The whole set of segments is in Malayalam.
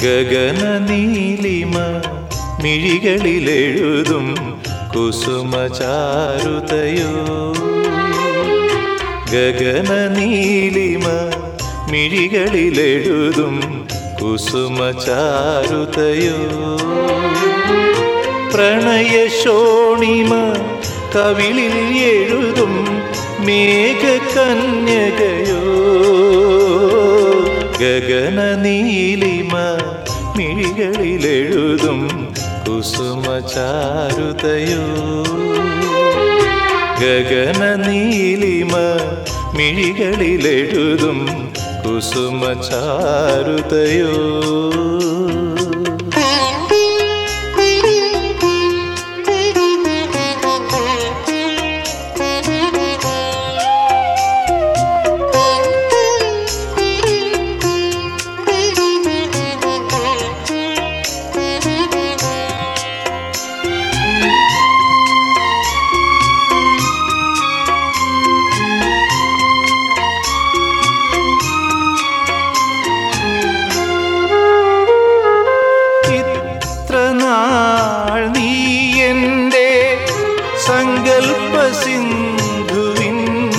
ഗഗന നീലിമ മിഴികളിലെഴുതും കുസുമചാരുതയോ ഗഗന നീലിമ മിഴികളിലെഴുതും കുസുമചാരുതയോ പ്രണയശോണിമ കവിളിൽ എഴുതും മേഘകന്യകയോ ഗഗന നീലിമ മിഴികളിലെഴുതും കുസുമചാരുതയോ ഗഗന നീലിമ മിഴികളിലെഴുതും കുസുമചാരുതയോ ഇത്ര നാൾ നീ എൻ്റെ സങ്കൽപ്പ സിന്ധുവിൻ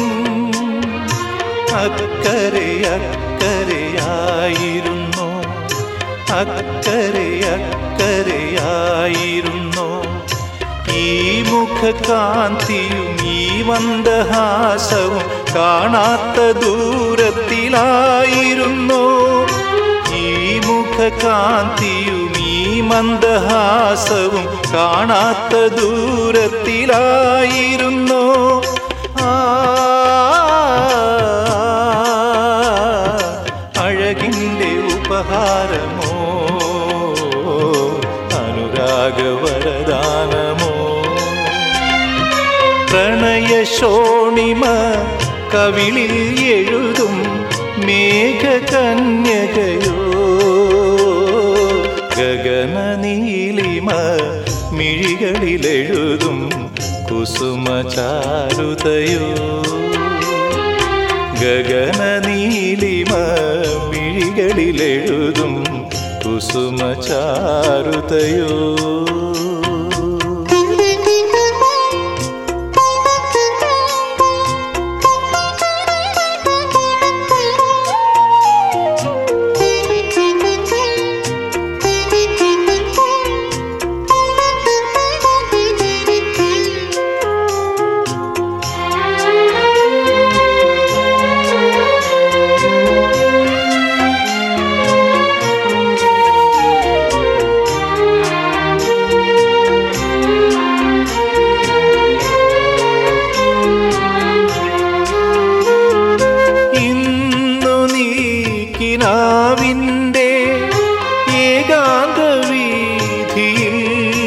അക്കരെ അക്കരയായിരുന്നു അക്കരെ അക്കരയായിരുന്നു ഈ മുഖകാന്തിയും ഈ മന്ദഹാസവും കാണാത്ത ദൂരത്തിലായിരുന്നു ഈ മുഖകാന്തിയും ഈ മന്ദഹാസവും കാണാത്ത ദൂരത്തിലായിരുന്നു ആ അഴകിൻ്റെ ഉപഹാരമോ അനുരാഗവരദാനമോ പ്രണയശോണിമ കവിളിൽ എഴുതും മേഘകന്യകയോ ഗഗന നീലിമ മിഴികളിലെഴുതും കുസുമചാരുതയോ ഗഗന നീലിമ മിഴികളിലെഴുതും കുസുമചാരുതയോ ഇന്നു നീക്കിനാവിൻ്റെ ഏകാന്ത വീതിയിൽ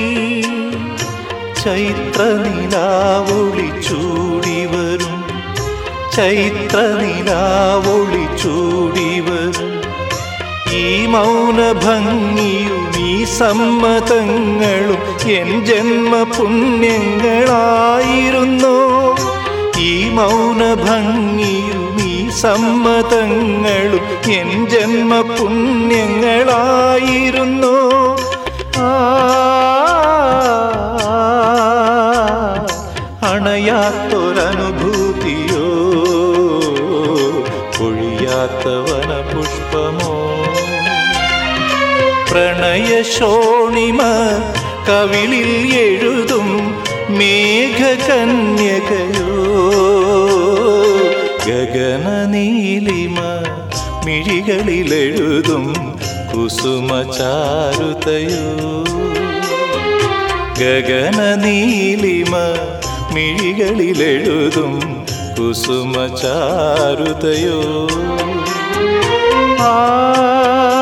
ചൈത്ര നിലാവൊളി ചൂടി വരും ചൈത്ര നിലാവൊളി ചൂടി വരും ഈ മൗന ഭംഗിയും ഈ സമ്മതങ്ങളും എൻ ജന്മ പുണ്യങ്ങളായിരുന്നു ഈ മൗന ഭംഗിയും ഈ സമ്മതങ്ങളും എൻ ജന്മ പുണ്യങ്ങളായിരുന്നു ആ അണയാത്തൊരനുഭൂതിയോ പൊഴിയാത്ത വനപുഷ്പമോ പ്രണയശോണിമ കവിളിൽ എഴുതും മേഘകന്യകയോ ഗഗന നീലിമ മിഴികളിലെഴുതും കുസുമചാരുതയോ ഗഗന നീലിമ മിഴികളിലെഴുതും കുസുമചാരുതയോ ആ